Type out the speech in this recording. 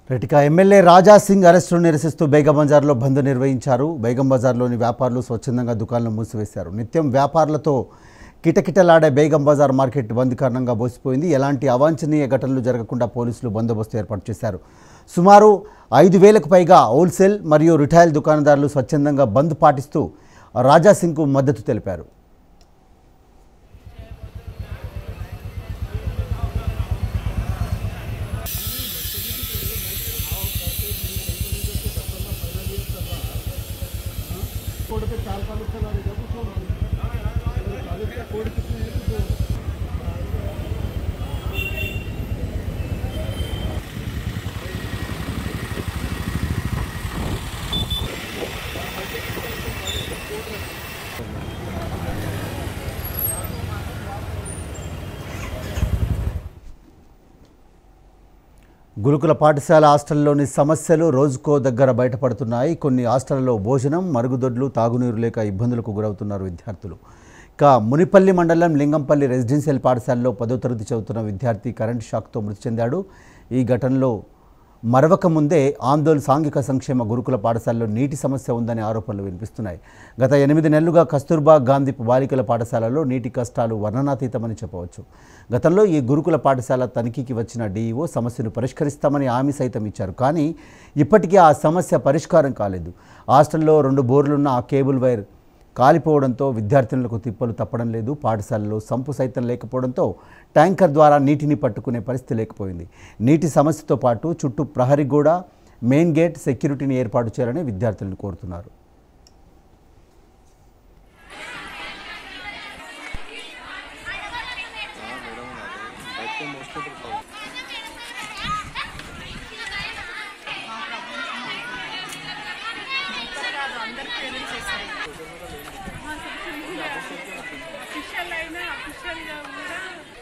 right ఇక MLA రాజా సింగ్ అరెస్టును నిరసిస్తూ బేగం బజార్లో బంద్ నిర్వహించారు బేగం బజార్లోని వ్యాపారులు స్వచ్ఛందంగా దుకాణాలను మూసివేశారు నిత్యం వ్యాపారులతో కిటకిటలాడే బేగం బజార్ మార్కెట్ బంద్ కారణంగా బోసిపోయింది ఎలాంటి అవాంఛనీయ ఘటనలు జరగకుండా పోలీసులు బందోబస్తు ఏర్పాటు చేశారు సుమారు ఐదు వేలకు పైగా హోల్సేల్ మరియు రిటైల్ దుకాణదారులు స్వచ్ఛందంగా బంద్ పాటిస్తూ రాజా సింగ్కు మద్దతు తెలిపారు గురుకుల పాఠశాల హాస్టల్లోని సమస్యలు రోజుకో దగ్గర బయటపడుతున్నాయి కొన్ని హాస్టళ్లలో భోజనం మరుగుదొడ్లు తాగునీరు లేక ఇబ్బందులకు గురవుతున్నారు విద్యార్థులు ఇక మునిపల్లి మండలం లింగంపల్లి రెసిడెన్షియల్ పాఠశాలలో పదో తరగతి చదువుతున్న విద్యార్థి కరెంట్ షాక్తో మృతి చెందాడు ఈ ఘటనలో మరవక ముందే ఆందోళన సాంఘిక సంక్షేమ గురుకుల పాఠశాలలో నీటి సమస్య ఉందనే ఆరోపణలు వినిపిస్తున్నాయి గత ఎనిమిది నెలలుగా కస్తూర్బా గాంధీ బాలికల పాఠశాలలో నీటి కష్టాలు వర్ణనాతీతమని చెప్పవచ్చు గతంలో ఈ గురుకుల పాఠశాల తనిఖీకి వచ్చిన డీఈఓ సమస్యను పరిష్కరిస్తామని హామీ సైతం ఇచ్చారు కానీ ఇప్పటికీ ఆ సమస్య పరిష్కారం కాలేదు హాస్టల్లో రెండు బోర్లున్న ఆ కేబుల్ వైర్ కాలిపోవడంతో విద్యార్థినులకు తిప్పలు తప్పడం లేదు పాఠశాలలో సంపు సైతం లేకపోవడంతో ట్యాంకర్ ద్వారా నీటిని పట్టుకునే పరిస్థితి లేకపోయింది నీటి సమస్యతో పాటు చుట్టూ ప్రహరీ గోడ మెయిన్ గేట్ సెక్యూరిటీని ఏర్పాటు చేయాలని విద్యార్థులను కోరుతున్నారు అఫీషియల్ అయినా అఫీషియల్గా కూడా